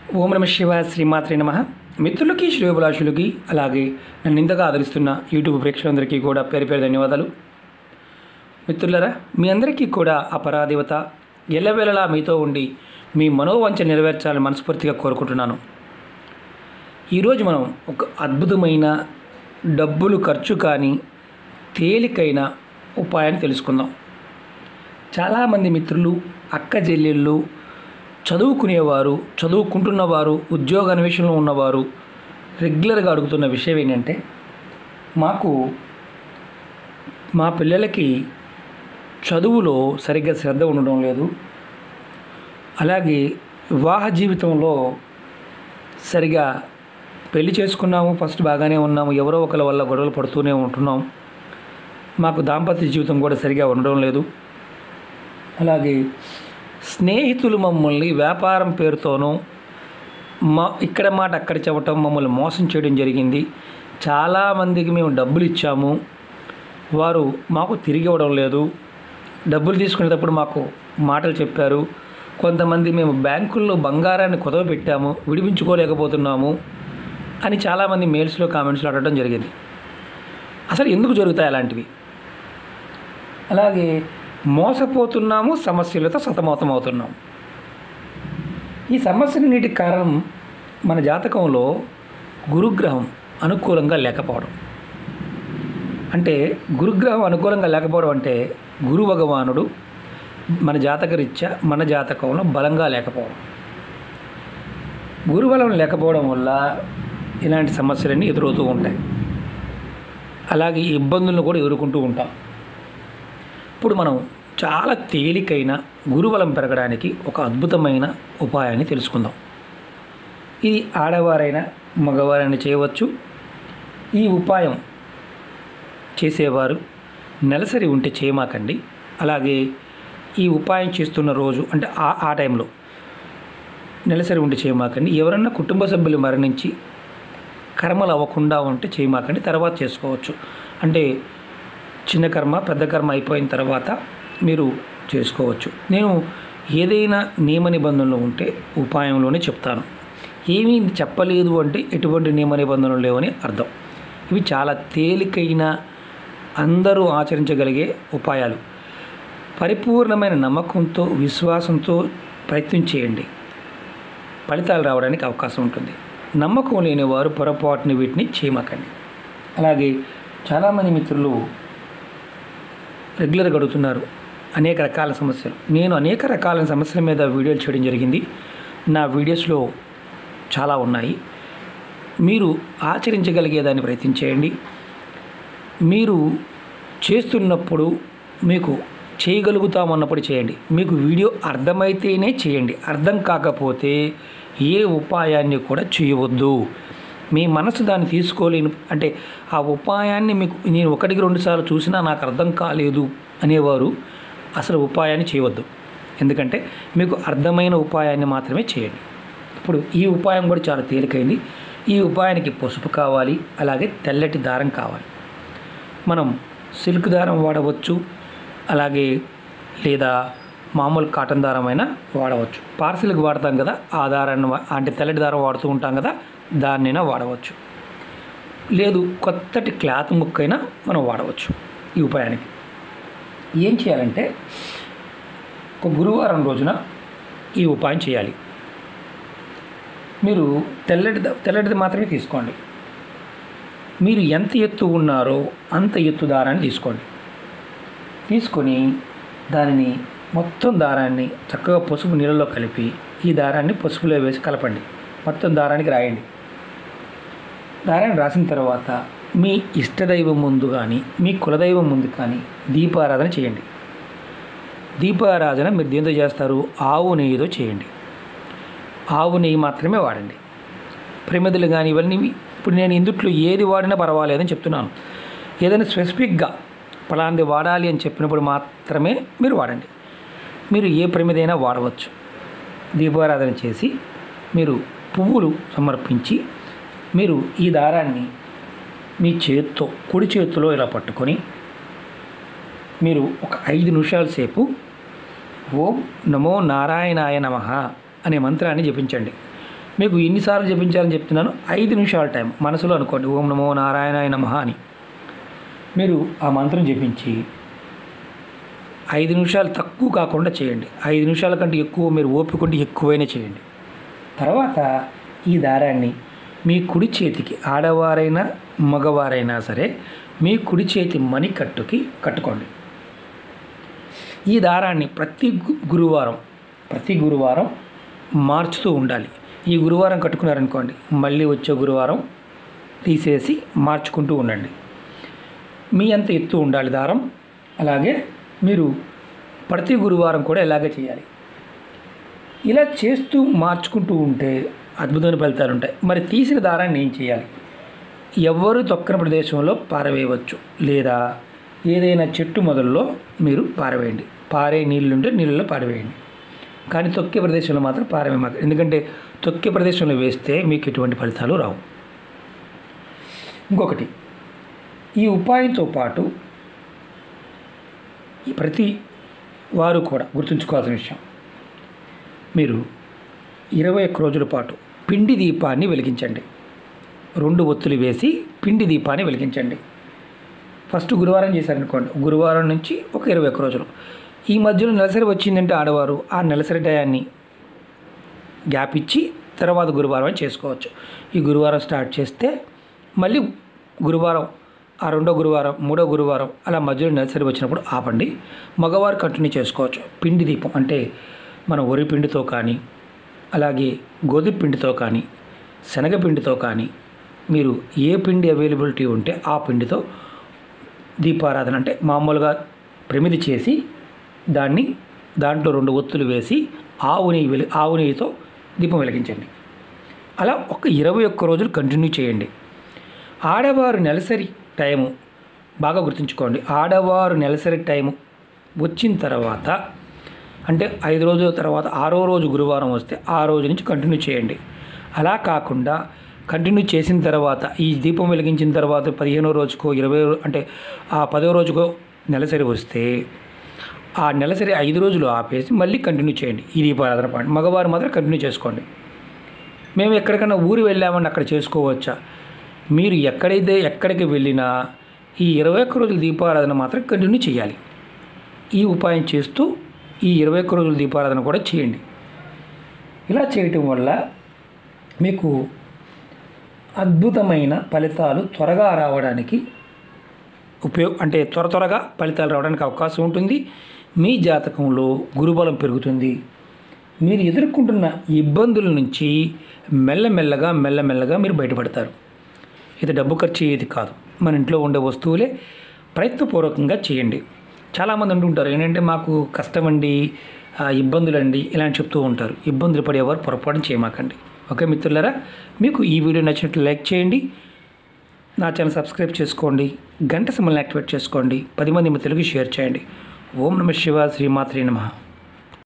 ఓం నమ శివ శ్రీమాత్రి నమ మిత్రులకి శ్రేయోభిలాషులకి అలాగే నన్ను ఇంతగా ఆదరిస్తున్న యూట్యూబ్ ప్రేక్షకులందరికీ కూడా పేరు పేరు ధన్యవాదాలు మిత్రులరా మీ అందరికీ కూడా ఆ పరాదేవత ఎల్లవేళలా మీతో ఉండి మీ మనోవంచ నెరవేర్చాలని మనస్ఫూర్తిగా కోరుకుంటున్నాను ఈరోజు మనం ఒక అద్భుతమైన డబ్బులు ఖర్చు కానీ తేలికైన ఉపాయాన్ని తెలుసుకుందాం చాలామంది మిత్రులు అక్క చెల్లెళ్ళు చదువుకునేవారు చదువుకుంటున్నవారు ఉద్యోగ అన్వేషణలో ఉన్నవారు రెగ్యులర్గా అడుగుతున్న విషయం ఏంటంటే మాకు మా పిల్లలకి చదువులో సరిగ్గా శ్రద్ధ ఉండడం లేదు అలాగే వివాహ జీవితంలో సరిగా పెళ్లి చేసుకున్నాము ఫస్ట్ బాగానే ఉన్నాము ఎవరో ఒకరి వల్ల గొడవలు పడుతూనే ఉంటున్నాం మాకు దాంపత్య జీవితం కూడా సరిగా ఉండడం లేదు అలాగే స్నేహితులు మమ్మల్ని వ్యాపారం పేరుతోనూ మా ఇక్కడ మాట అక్కడ చెప్పటం మమ్మల్ని మోసం చేయడం జరిగింది చాలామందికి మేము డబ్బులు ఇచ్చాము వారు మాకు తిరిగి ఇవ్వడం లేదు డబ్బులు తీసుకునేటప్పుడు మాకు మాటలు చెప్పారు కొంతమంది మేము బ్యాంకుల్లో బంగారాన్ని కుదవ పెట్టాము విడిపించుకోలేకపోతున్నాము అని చాలామంది మెయిల్స్లో కామెంట్స్లో అడగడం జరిగింది అసలు ఎందుకు జరుగుతాయి అలాంటివి అలాగే మోసపోతున్నాము సమస్యలతో సతమతం అవుతున్నాము ఈ సమస్యలన్నిటికి కారణం మన జాతకంలో గురుగ్రహం అనుకూలంగా లేకపోవడం అంటే గురుగ్రహం అనుకూలంగా లేకపోవడం అంటే గురు భగవానుడు మన జాతకరీత్యా మన జాతకంలో బలంగా లేకపోవడం గురుబలం లేకపోవడం వల్ల ఇలాంటి సమస్యలన్నీ ఎదురవుతూ ఉంటాయి అలాగే ఈ ఇబ్బందులను కూడా ఎదుర్కొంటూ ఉంటాం ఇప్పుడు మనం చాలా తేలికైన గురుబలం పెరగడానికి ఒక అద్భుతమైన ఉపాయాన్ని తెలుసుకుందాం ఇది ఆడవారైనా మగవారైనా చేయవచ్చు ఈ ఉపాయం చేసేవారు నెలసరి ఉంటే చేయమాకండి అలాగే ఈ ఉపాయం చేస్తున్న రోజు అంటే ఆ ఆ టైంలో నెలసరి ఉంటే చేయమాకండి ఎవరన్నా కుటుంబ సభ్యులు మరణించి కర్మలు అవ్వకుండా ఉంటే చేయమాకండి తర్వాత చేసుకోవచ్చు అంటే చిన్న కర్మ పెద్ద కర్మ అయిపోయిన తర్వాత మీరు చేసుకోవచ్చు నేను ఏదైనా నియమ నిబంధనలు ఉంటే ఉపాయంలోనే చెప్తాను ఏమీ చెప్పలేదు అంటే ఎటువంటి నియమ నిబంధనలు లేవని అర్థం ఇవి చాలా తేలికైన అందరూ ఆచరించగలిగే ఉపాయాలు పరిపూర్ణమైన నమ్మకంతో విశ్వాసంతో ప్రయత్నం చేయండి ఫలితాలు రావడానికి అవకాశం ఉంటుంది నమ్మకం లేని వారు పొరపాటుని వీటిని చేయమాకండి అలాగే చాలామంది మిత్రులు రెగ్యులర్గా అడుగుతున్నారు అనేక రకాల సమస్యలు నేను అనేక రకాల సమస్యల మీద వీడియోలు చేయడం జరిగింది నా వీడియోస్లో చాలా ఉన్నాయి మీరు ఆచరించగలిగేదాన్ని ప్రయత్నం చేయండి మీరు చేస్తున్నప్పుడు మీకు చేయగలుగుతామన్నప్పుడు చేయండి మీకు వీడియో అర్థమైతేనే చేయండి అర్థం కాకపోతే ఏ ఉపాయాన్ని కూడా చేయవద్దు మీ మనసు దాన్ని తీసుకోలేను అంటే ఆ ఉపాయాన్ని మీకు నేను ఒకటికి రెండు సార్లు చూసినా నాకు అర్థం కాలేదు అనేవారు అసలు ఉపాయాన్ని చేయవద్దు ఎందుకంటే మీకు అర్థమైన ఉపాయాన్ని మాత్రమే చేయండి ఇప్పుడు ఈ ఉపాయం కూడా చాలా తేలికైంది ఈ ఉపాయానికి పసుపు కావాలి అలాగే తెల్లటి దారం కావాలి మనం సిల్క్ దారం వాడవచ్చు అలాగే లేదా మామూలు కాటన్ దారం అయినా వాడవచ్చు పార్సిల్కి వాడతాం కదా ఆ దారాన్ని వా- అంటే తెల్లటి దారం వాడుతూ ఉంటాం కదా దాన్నైనా వాడవచ్చు లేదు కొత్తటి క్లాత్ ముక్కైనా మనం వాడవచ్చు ఈ ఉపాయానికి ఏం చేయాలంటే ఒక గురువారం రోజున ఈ ఉపాయం చేయాలి మీరు తెల్లటి ద- తెల్లటిది మాత్రమే తీసుకోండి మీరు ఎంత ఎత్తు ఉన్నారో అంత ఎత్తు దారాన్ని తీసుకోండి తీసుకొని దానిని మొత్తం దారాన్ని చక్కగా పసుపు నీళ్ళలో కలిపి ఈ దారాన్ని పసుపులో వేసి కలపండి మొత్తం దారానికి రాయండి దారాన్ని రాసిన తర్వాత మీ ఇష్టదైవం ముందు కానీ మీ కులదైవం ముందు కానీ దీపారాధన చేయండి దీపారాధన మీరు దేంతో చేస్తారు ఆవు నెయ్యితో చేయండి ఆవు నెయ్యి మాత్రమే వాడండి ప్రమిదలు కానీ ఇవన్నీ ఇప్పుడు నేను ఇందుట్లో ఏది వాడినా పర్వాలేదని చెప్తున్నాను ఏదైనా స్పెసిఫిక్గా పలాంటి వాడాలి అని చెప్పినప్పుడు మాత్రమే మీరు వాడండి మీరు ఏ ప్రమిదైనా వాడవచ్చు దీపారాధన చేసి మీరు పువ్వులు సమర్పించి మీరు ఈ దారాన్ని మీ చేత్తో కుడి చేతిలో ఇలా పట్టుకొని మీరు ఒక ఐదు నిమిషాల సేపు ఓం నమో నారాయణాయ నమః అనే మంత్రాన్ని జపించండి మీకు ఎన్నిసార్లు జపించాలని చెప్తున్నాను ఐదు నిమిషాల టైం మనసులో అనుకోండి ఓం నమో నారాయణాయ నమః అని మీరు ఆ మంత్రం జపించి ఐదు నిమిషాలు తక్కువ కాకుండా చేయండి ఐదు నిమిషాల కంటే ఎక్కువ మీరు ఓపిక ఉంటే ఎక్కువైనా చేయండి తర్వాత ఈ దారాన్ని మీ కుడి చేతికి ఆడవారైనా మగవారైనా సరే మీ కుడి చేతి మణికట్టుకి కట్టుకోండి ఈ దారాన్ని ప్రతి గు- గురువారం ప్రతి గురువారం మార్చుతూ ఉండాలి ఈ గురువారం కట్టుకున్నారనుకోండి మళ్ళీ వచ్చే గురువారం తీసేసి మార్చుకుంటూ ఉండండి మీ అంత ఎత్తు ఉండాలి దారం అలాగే మీరు ప్రతి గురువారం కూడా ఇలాగే చేయాలి ఇలా చేస్తూ మార్చుకుంటూ ఉంటే అద్భుతమైన ఫలితాలు ఉంటాయి మరి తీసిన దారాన్ని ఏం చేయాలి ఎవరు తొక్కని ప్రదేశంలో పారవేయవచ్చు లేదా ఏదైనా చెట్టు మొదల్లో మీరు పారవేయండి పారే నీళ్ళుంటే నీళ్ళలో పారవేయండి కానీ తొక్కే ప్రదేశంలో మాత్రం పారవేయమాక ఎందుకంటే తొక్కే ప్రదేశంలో వేస్తే మీకు ఎటువంటి ఫలితాలు రావు ఇంకొకటి ఈ ఉపాయంతో పాటు ఈ ప్రతి వారు కూడా గుర్తుంచుకోవాల్సిన విషయం మీరు ఇరవై ఒక్క రోజుల పాటు పిండి దీపాన్ని వెలిగించండి రెండు ఒత్తులు వేసి పిండి దీపాన్ని వెలిగించండి ఫస్ట్ గురువారం చేశారనుకోండి గురువారం నుంచి ఒక ఇరవై ఒక్క రోజులు ఈ మధ్యలో నెలసరి వచ్చిందంటే ఆడవారు ఆ నెలసరి టయాన్ని గ్యాప్ ఇచ్చి తర్వాత గురువారం చేసుకోవచ్చు ఈ గురువారం స్టార్ట్ చేస్తే మళ్ళీ గురువారం ఆ రెండో గురువారం మూడో గురువారం అలా మధ్యలో నెలసరి వచ్చినప్పుడు ఆపండి మగవారు కంటిన్యూ చేసుకోవచ్చు పిండి దీపం అంటే మన వరి పిండితో కానీ అలాగే గోధుమ పిండితో కానీ శనగపిండితో కానీ మీరు ఏ పిండి అవైలబిలిటీ ఉంటే ఆ పిండితో దీపారాధన అంటే మామూలుగా ప్రమిది చేసి దాన్ని దాంట్లో రెండు ఒత్తులు వేసి ఆవు నెయ్యి వెలి ఆవు నెయ్యితో దీపం వెలిగించండి అలా ఒక ఇరవై ఒక్క రోజులు కంటిన్యూ చేయండి ఆడవారు నెలసరి టైము బాగా గుర్తుంచుకోండి ఆడవారు నెలసరి టైము వచ్చిన తర్వాత అంటే ఐదు రోజుల తర్వాత ఆరో రోజు గురువారం వస్తే ఆ రోజు నుంచి కంటిన్యూ చేయండి అలా కాకుండా కంటిన్యూ చేసిన తర్వాత ఈ దీపం వెలిగించిన తర్వాత పదిహేనో రోజుకో ఇరవై రో- అంటే ఆ పదో రోజుకో నెలసరి వస్తే ఆ నెలసరి ఐదు రోజులు ఆపేసి మళ్ళీ కంటిన్యూ చేయండి ఈ దీపారాధన పాటు మగవారు మాత్రం కంటిన్యూ చేసుకోండి మేము ఎక్కడికైనా ఊరు వెళ్ళామని అక్కడ చేసుకోవచ్చా మీరు ఎక్కడైతే ఎక్కడికి వెళ్ళినా ఈ ఇరవై ఒక్క రోజుల దీపారాధన మాత్రం కంటిన్యూ చేయాలి ఈ ఉపాయం చేస్తూ ఈ ఇరవై ఒక్క రోజుల దీపారాధన కూడా చేయండి ఇలా చేయటం వల్ల మీకు అద్భుతమైన ఫలితాలు త్వరగా రావడానికి ఉపయోగ అంటే త్వర త్వరగా ఫలితాలు రావడానికి అవకాశం ఉంటుంది మీ జాతకంలో గురుబలం పెరుగుతుంది మీరు ఎదుర్కొంటున్న ఇబ్బందుల నుంచి మెల్లమెల్లగా మెల్లమెల్లగా మీరు బయటపడతారు ఇది డబ్బు ఖర్చు అయ్యేది కాదు మన ఇంట్లో ఉండే వస్తువులే ప్రయత్నపూర్వకంగా చేయండి చాలామంది అంటుంటారు ఏంటంటే మాకు కష్టమండి ఆ, ఇబ్బందులండి ఇలాంటి చెప్తూ ఉంటారు ఇబ్బందులు పడేవారు పొరపాటు చేయమాకండి ఓకే మిత్రులారా మీకు ఈ వీడియో నచ్చినట్లు లైక్ చేయండి నా ఛానల్ సబ్స్క్రైబ్ చేసుకోండి గంట సింబల్ని యాక్టివేట్ చేసుకోండి పది మంది మిత్రులకి షేర్ చేయండి ఓం నమ శివ శ్రీమాత్రి నమః